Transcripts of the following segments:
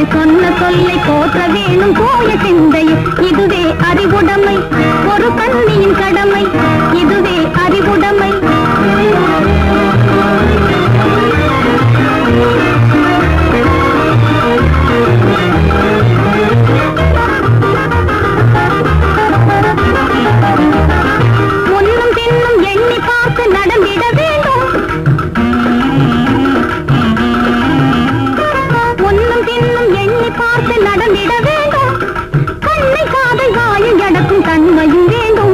சொன்ன சொல்லை போற்ற வேணும் தூய சிந்தை இதுவே அறிவுடைமை ஒரு கண்ணியின் கடமை இதுவே அறிவுடைமை முன்னும் பின்னும் எண்ணி பார்த்து நடந்திட வேண்டும் முன்னும் பின்னும் எண்ணி பார்த்து நடந்திட வேண்டும் கண்ணை காதை வாயில் எடக்கும் தன்மையும் வேண்டும்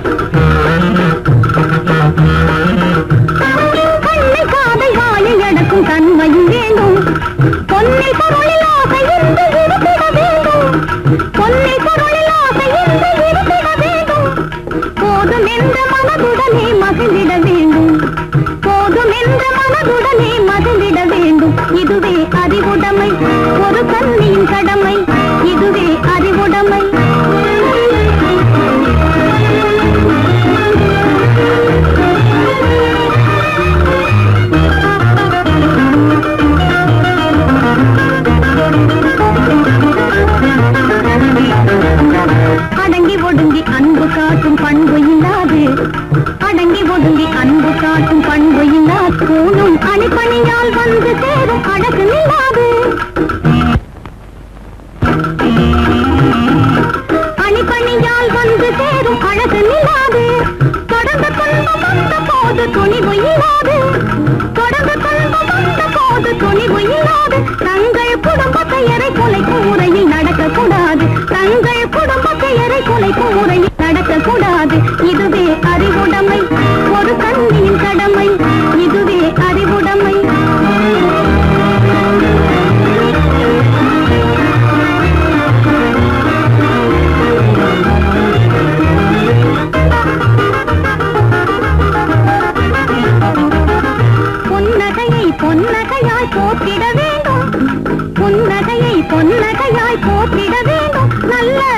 கண்ணை காதை வாயில் எடக்கும் தன்மையும் வேண்டும் பொன்னில் பொருளில் ஆசை இருந்து இருந்திட வேண்டும் பொன்னில் பொருளில் ஆசை இருந்து இருந்திட வேண்டும் போதும் என்ற மனதுடனே மகிழ்ந்திட வேண்டும் போதும் என்ற மனதுடனே மகிழ்ந்திட வேண்டும் இதுவே அறிவுடைமை ஒரு கண்ணியின் கடமை இதுவே அறிவுடைமை அடங்கி ஒடுங்கி அன்பு காட்டும் பண்பு இல்லாது அடங்கி ஒடுங்கி அன்பு காட்டும் பண்பு இல்லாது கூணும் அணிப்பணியால் வந்து சேரும் அழகு இல்லாது அணிப்பணியால் வந்து சேரும் அழகு இல்லாது தொடர்ந்து துன்பம் வந்த போது துணிவு இல்லாது தொடர்ந்து துன்பம் வந்த போது துணிவு இல்லாது தங்கள் குடும்ப பெயரை கொலைக்கும் முறையில் நடக்கக்கூடாது தங்கள் குடும்ப பெயரை கொலைக்கும் முறையில் நடக்கக்கூடாது இதுவே அறிவுடைமை ஒரு கண்ணியின் கடமை இதுவே அறிவுடைமை புன்னகையை பொன்னகையாய் போற்றிட வேண்டும் புன்னகையை பொன்னகையாய் போற்றிட வேண்டும் நல்ல